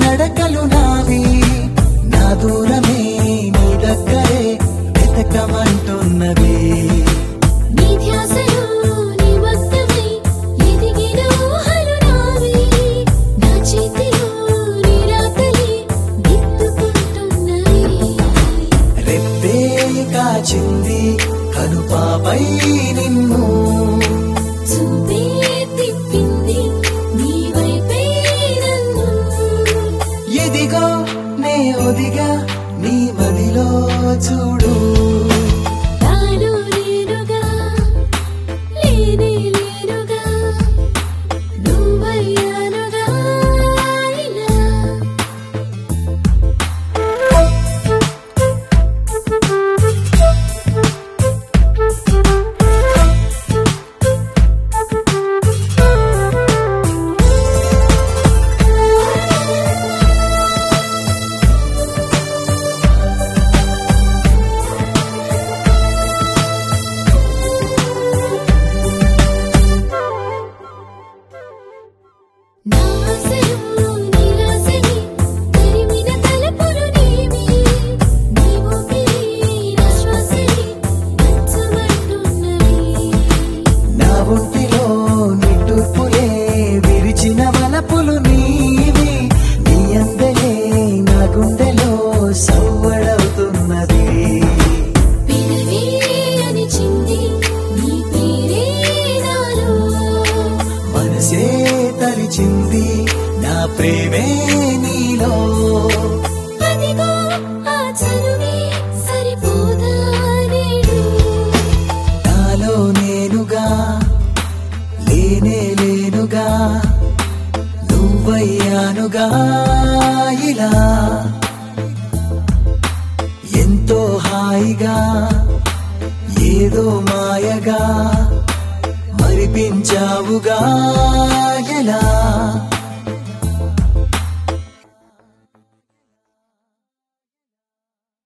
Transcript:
నడకలు నావి నా దూరమే నీ దగ్గరే వెతకమంటున్నది నీ ధ్యాసలో నిమగ్నమై ఎదిగిన ఊహలు నావి నా చేతిలో నీ రాతలే దిద్దుకుంటున్నాయి రెప్పే కాచింది కనుపాపై నిన్ను చూపే తిప్పింది నీ వైపే నన్ను ఎదిగో నే ఒదిగా నీ మదిలో చూడు తాను నేనుగా లేనే లేనుగా నువ్వయ్యానుగా ఇలా నా ఆశలు నిరాశని తరిమిన తలపులు నీవి నీ ఊపిరి నా శ్వాసని పంచమంటున్నవి నా ఒంటిలో నిట్టూర్పులే విరిచిన వలపులు నీవి నీ అందలే నా గుండెలో సవ్వడవుతున్నది పిలవే అనిచింది నీ పేరే నాలో మనసే తరిచింది నా ప్రేమే నీలో అదిగో ఆ చనువే సరిపోదా నేడు నాలో నేనుగా లేనే లేనుగా నువ్వయ్యానుగా ఇలా ఎంతో హాయిగా ఏదో మాయగా మరిపించావుగా ఎలా